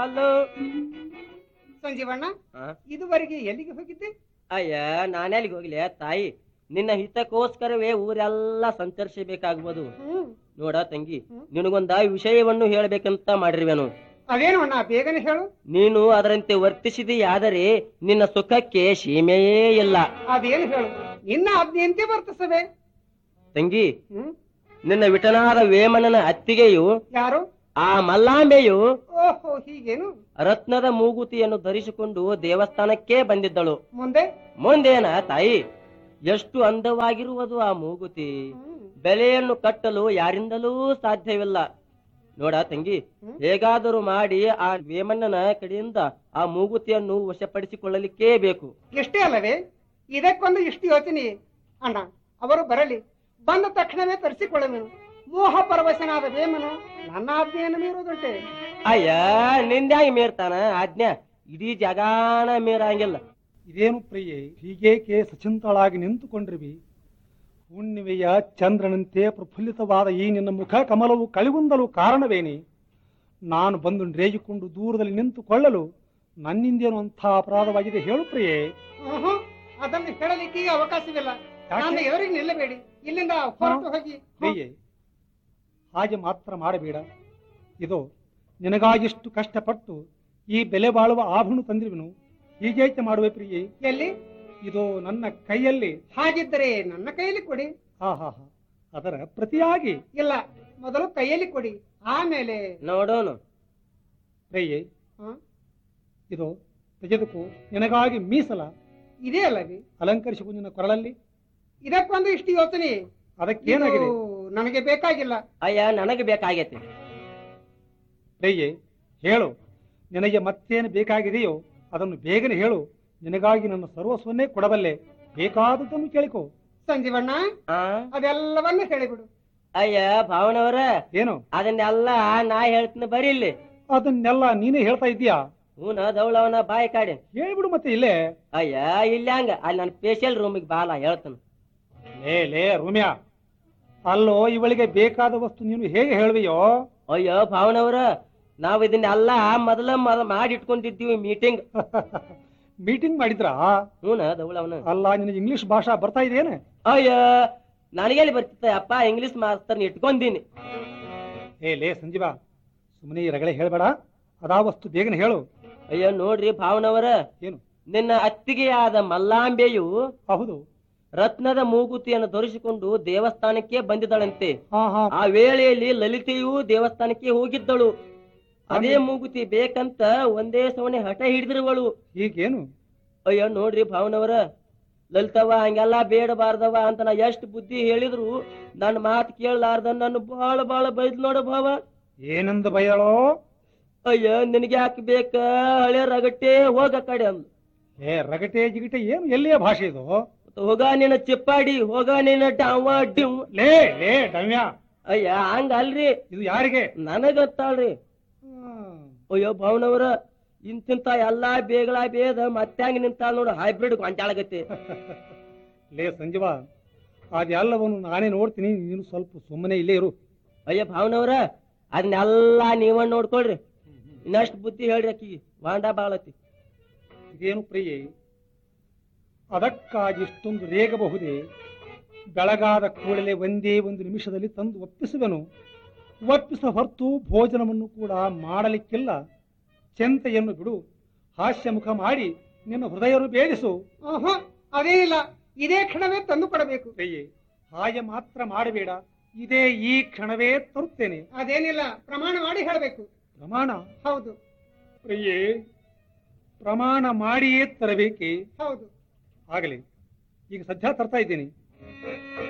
Hello ಸಂಜೀವಣ್ಣ ಆ? ಇದುವರೆಗೆ ಎಲ್ಲಿಗೆ ಹೋಗಿದ್ದೆ ಅಯ್ಯ ನಾನೆಲ್ಲಿಗೆ ಹೋಗ್ಲಿ ತಾಯಿ ನಿನ್ನ ಹಿತಕ್ಕೋಸ್ಕರವೇ ಊರೆಲ್ಲ ಸಂಚರಿಸಬೇಕಾಗ್ಬೋದು ಹ್ಮ್ ನೋಡ ತಂಗಿ ಹ್ಮ್. ನಿನಗೊಂದ ವಿಷಯವನ್ನು ಹೇಳ್ಬೇಕಂತ ಮಾಡಿರುವೆನು ಅದೇನು ಅಣ್ಣ ಬೇಗನೆ ಹೇಳು ನೀನು ಅದರಂತೆ ವರ್ತಿಸಿದೆಯಾದರೆ ನಿನ್ನ ಸುಖಕ್ಕೆ ಸೀಮೆಯೇ ಇಲ್ಲ ಅದೇನು ಹೇಳು ನಿನ್ನ ಆಜ್ಞೆಯಂತೆ ವರ್ತಿಸವೆ ತಂಗಿ ಹ್ಮ್ ನಿನ್ನ ವಿಟನಾದ ವೇಮನನ ಅತ್ತಿಗೆಯು ಯಾರು ಆ ಮಲ್ಲಾಂಬೆಯು ಓಹೋ ಹೀಗೇನು ರತ್ನದ ಮೂಗುತಿಯನ್ನು ಧರಿಸಿಕೊಂಡು ದೇವಸ್ಥಾನಕ್ಕೆ ಬಂದಿದ್ದಳು ಮುಂದೆ ಮುಂದೇನ ತಾಯಿ ಎಷ್ಟು ಅಂದವಾಗಿರುವುದು ಆ ಮೂಗುತಿ ಹ್ಮ್. ಬೆಲೆಯನ್ನು ಕಟ್ಟಲು ಯಾರಿಂದಲೂ ಸಾಧ್ಯವಿಲ್ಲ ನೋಡ ತಂಗಿ ಹ್ಮ್. ಹೇಗಾದರೂ ಮಾಡಿ ಆ ವೇಮಣ್ಣನ ಕಡೆಯಿಂದ ಆ ಮೂಗುತಿಯನ್ನು ವಶಪಡಿಸಿಕೊಳ್ಳಲಿಕ್ಕೇ ಬೇಕು ಎಷ್ಟೇ ಅಲ್ಲವೇ ಇದಕ್ಕೊಂದು ಇಷ್ಟು ಯೋಚನೆ ಅಣ್ಣ ಅವರು ಬರಲಿ ಬಂದ ತಕ್ಷಣವೇ ತರಿಸಿಕೊಳ್ಳುವೆನು ಮೋಹ ಪರವಶನಾದ ವೇಮನು ನನ್ನ ಆಜ್ಞೆಯನ್ನು ಮೀರುವುದುಂಟೆ ಅಯ್ಯ ನಿಂದ್ಯಾಗಿ ಮೀರ್ತಾನ ಆಜ್ಞಾ ಇಡೀ ಜಗಾನ ಮೀರಂಗಿಲ್ಲ ಇದೇನು ಪ್ರಿಯೆ ಹೀಗೇಕೆ ಸಚಿಂತಳಾಗಿ ನಿಂತುಕೊಂಡಿರುವಿ ಹುಣ್ಣಿಮೆಯ ಚಂದ್ರನಂತೆ ಪ್ರಫುಲ್ಲಿತವಾದ ಈ ನಿನ್ನ ಮುಖ ಕಮಲವು ಕಳಿಗುಂದಲು ಕಾರಣವೇನೆ ನಾನು ಬಂದು ರೇಗಿಕೊಂಡು ದೂರದಲ್ಲಿ ನಿಂತುಕೊಳ್ಳಲು ನನ್ನಿಂದೇನು ಅಂಥ ಅಪರಾಧವಾಗಿದೆ ಹೇಳು ಪ್ರಿಯೆ ಆಹಾ, ಅದನ್ನು ಹೇಳಲಿಕ್ಕೆ ಈಗ ಅವಕಾಶವಿಲ್ಲ ಯಾಕೆ? ನನ್ನ ಎದುರಿಗೆ ನಿಲ್ಲಬೇಡಿ ಇಲ್ಲಿಂದ ಹೊರಟು ಹೋಗಿ ಪ್ರಿಯೆ ಹಾಗೆ ಮಾತ್ರ ಮಾಡಬೇಡ ಇದು ನಿನಗಾಗಿಷ್ಟು ಕಷ್ಟಪಟ್ಟು ಈ ಬೆಲೆ ಬಾಳುವ ಆಭರಣ ತಂದಿರುವೆನು ಹೀಗೇಕೆ ಮಾಡುವೆ ಪ್ರಿಯೆ ಎಲ್ಲಿ ಇದು ನನ್ನ ಕೈಯಲ್ಲಿ ಹಾಗಿದ್ದರೆ ನನ್ನ ಕೈಯಲ್ಲಿ ಕೊಡಿ ಹಾ ಹಾ ಹಾ ಅದರ ಪ್ರತಿಯಾಗಿ ಇಲ್ಲ ಮೊದಲು ಕೈಯಲ್ಲಿ ಕೊಡಿ ಆಮೇಲೆ ನೋಡೋನು ಪ್ರಿಯೆ ಹ? ಇದು ತೆಗೆದುಕೋ ನಿನಗಾಗಿ ಮೀಸಲ ಇದೇ ಅಲ್ಲವೇ ಅಲಂಕರಿಸಿಕೊ ನಿನ್ನ ಕೊರಳಲ್ಲಿ ಇದಕ್ಕೊಂದು ಇಷ್ಟು ಯೋಚನೆ ಅದಕ್ಕೇನಾಗಿದೆ ಇದು ನನಗೆ ಬೇಕಾಗಿಲ್ಲ ಅಯ್ಯ ನನಗೆ ಬೇಕಾಗೈತಿ ಪ್ರಿಯೆ ಹೇಳು ನಿನಗೆ ಮತ್ತೇನು ಬೇಕಾಗಿದೆಯೋ ಅದನ್ನು ಬೇಗನೆ ಹೇಳು ನಿನಗಾಗಿ ನನ್ನ ಸರ್ವಸ್ವನ್ನೇ ಕೊಡಬಲ್ಲೆ ಬೇಕಾದದ್ದನ್ನು ಕೇಳಿಕೋ ಸಂಜೀವಣ್ಣ ಆ ಅದೆಲ್ಲವನ್ನು ಹೇಳಿಬಿಡು ಅಯ್ಯ ಭಾವನವರ ಏನು ಅದನ್ನೆಲ್ಲ ನಾ ಹೇಳ್ತೀನಿ ಬರೀ ಇಲ್ಲಿ ಅದನ್ನೆಲ್ಲ ನೀನೇ ಹೇಳ್ತಾ ಇದ್ದೀಯಾ ಹೂನ ದೌಳವನ ಬಾಯಿ ಕಾಡಿ ಹೇಳ್ಬಿಡು ಮತ್ತೆ ಇಲ್ಲೇ ಅಯ್ಯ ಇಲ್ಲ ಹಂಗ ಅಲ್ಲಿ ನನ್ನ ಸ್ಪೆಷಲ್ ರೂಮಿಗೆ ಬಾಲ ಹೇಳ್ತಾನ ಲೇ ಲೇ ರೂಮ್ಯಾ ಅಲ್ಲೋ ಇವಳಿಗೆ ಬೇಕಾದ ವಸ್ತು ನೀನು ಹೇಗೆ ಹೇಳುವೆಯೋ ಅಯ್ಯೋ ಭಾವನವರ ನಾವ್ ಇದನ್ನೆಲ್ಲ ಮೊದಲ ಮೊದಲ ಮಾಡಿ ಇಟ್ಕೊಂಡಿದ್ದೀವಿ ಮೀಟಿಂಗ್ ಮೀಟಿಂಗ್ ಮಾಡಿದ್ರಾ ಹೂನ ದೌಳವನ ಅಲ್ಲ ನಿನಗೆ ಇಂಗ್ಲಿಷ್ ಭಾಷಾ ಬರ್ತಾ ಇದೆಯೇನೆ ಅಯ್ಯ ನನಗೆಲ್ಲಿ ಬರ್ತಿತ್ತ ಅಪ್ಪ ಇಂಗ್ಲಿಷ್ ಮಾಸ್ತರ್ನ ಇಟ್ಕೊಂಡೀನಿ ಏ ಲೇ ಸಂಜೀವ ಸುಮ್ಮನೆ ಈ ರಗಳೆ ಹೇಳ್ಬೇಡ ಅದಾ ವಸ್ತು ಬೇಗನೆ ಹೇಳು ಅಯ್ಯೋ ನೋಡ್ರಿ ಭಾವನವರ ಏನು ನಿನ್ನ ಅತ್ತಿಗೆಯಾದ ಮಲ್ಲಾಂಬೆಯು ಹೌದು ರತ್ನದ ಮೂಗುತಿಯನ್ನು ಧರಿಸಿಕೊಂಡು ದೇವಸ್ಥಾನಕ್ಕೆ ಬಂದಿದ್ದಳಂತೆ ಹಾ ಹಾ ಆ ವೇಳೆಯಲ್ಲಿ ಲಲಿತೆಯು ದೇವಸ್ಥಾನಕ್ಕೆ ಹೋಗಿದ್ದಳು ಅದೇ ಮೂಗುತಿ ಬೇಕಂತ ಒಂದೇ ಸವಣೆ ಹಠ ಹಿಡಿದಿರುವಳು ಹೀಗೇನು ಅಯ್ಯೋ ನೋಡ್ರಿ ಭಾವನವರ ಲಲಿತವ್ವ ಹಂಗೆಲ್ಲ ಬೇಡಬಾರ್ದವ ಅಂತ ನಾ ಎಷ್ಟು ಬುದ್ಧಿ ಹೇಳಿದ್ರು ನನ್ನ ಮಾತು ಕೇಳಲಾರ್ದ ನನ್ನ ಬಹಳ ಬಹಳ ಬೈದ್ ನೋಡ ಭಾವ ಏನೆಂದು ಬಯಳೋ ಅಯ್ಯ ನಿನಗೆ ಯಾಕೆ ಬೇಕ ಹಳೆ ರಗಟ್ಟೆ ಹೋಗ ಆ ಕಡೆ ಅಂದ್ ಏ ರಗಟೆ ಜಿಗಟೆ ಏನು ಎಲ್ಲಿಯ ಭಾಷೆ ಇದು ಹೋಗ ನಿನ್ನ ಚಿಪ್ಪಾಡಿ ಹೋಗ ನಿನ್ನ ಡಾವ ಡಿವ್ ಲೇ ಲೇ ಡಮ್ಯಾ ಅಯ್ಯ ಹಂಗ ಅಲ್ರಿ ಇದು ಯಾರಿಗೆ ನನಗತ್ತಾಳ್ರಿ ಹ್ಮ್. ಅಯ್ಯೋ ಭಾವನವರ ಇಂತಿಂತ ಎಲ್ಲಾ ಬೇಗಳ ಬೇದ ಮತ್ತ್ಯಾಂಗ ನಿಂತಾಳ ನೋಡು ಹೈಬ್ರಿಡ್ ಗೊಂಟಾಳಗತ್ತೆ ಲೇ ಸಂಜೀವ ಅದೆಲ್ಲವನ್ನು ನಾನೇ ನೋಡ್ತೀನಿ ನೀನು ಸ್ವಲ್ಪ ಸುಮ್ಮನೆ ಇಲ್ಲೇ ಇರು ಅಯ್ಯ ಭಾವನವ್ರ ಅದನ್ನೆಲ್ಲಾ ನೀವ ನೋಡ್ಕೊಳ್ರಿ ಇನ್ನಷ್ಟು ಬುದ್ಧಿ ಹೇಳ್ರಿ ಆಕಿಗೆ ವಾಂಡ ಬಾಳತಿ ಇದೇನು ಪ್ರಿಯೆ ಅದಕ್ಕಾಗಿ ಇಷ್ಟೊಂದು ರೇಗಬಹುದೇ ಬೆಳಗಾದ ಕೂಡಲೇ ಒಂದೇ ಒಂದು ನಿಮಿಷದಲ್ಲಿ ತಂದು ಒಪ್ಪಿಸುವೆನು ಒಪ್ಪಿಸ ಹೊರತು ಭೋಜನವನ್ನು ಕೂಡ ಮಾಡಲಿಕ್ಕಿಲ್ಲ ಚೆಂತೆಯನ್ನು ಬಿಡು ಹಾಸ್ಯ ಮುಖ ಮಾಡಿ ನಿನ್ನ ಹೃದಯರು ಬೇಡಿಸು ಆಹಾ, ಅದೇ ಇಲ್ಲ ಇದೇ ಕ್ಷಣವೇ ತಂದು ಕೊಡಬೇಕು ಪ್ರಿಯೆ ಹಾಗೆ ಮಾತ್ರ ಮಾಡಬೇಡ ಇದೇ ಈ ಕ್ಷಣವೇ ತರುತ್ತೇನೆ ಅದೇನಿಲ್ಲ ಪ್ರಮಾಣ ಮಾಡಿ ಹೇಳಬೇಕು ಪ್ರಮಾಣ ಹೌದು ಪ್ರಿಯೆ ಪ್ರಮಾಣ ಮಾಡಿಯೇ ತರಬೇಕೆ ಹೌದು ಆಗಲಿ ಈಗ ಸದ್ಯ ತರ್ತಾ ಇದ್ದೀನಿ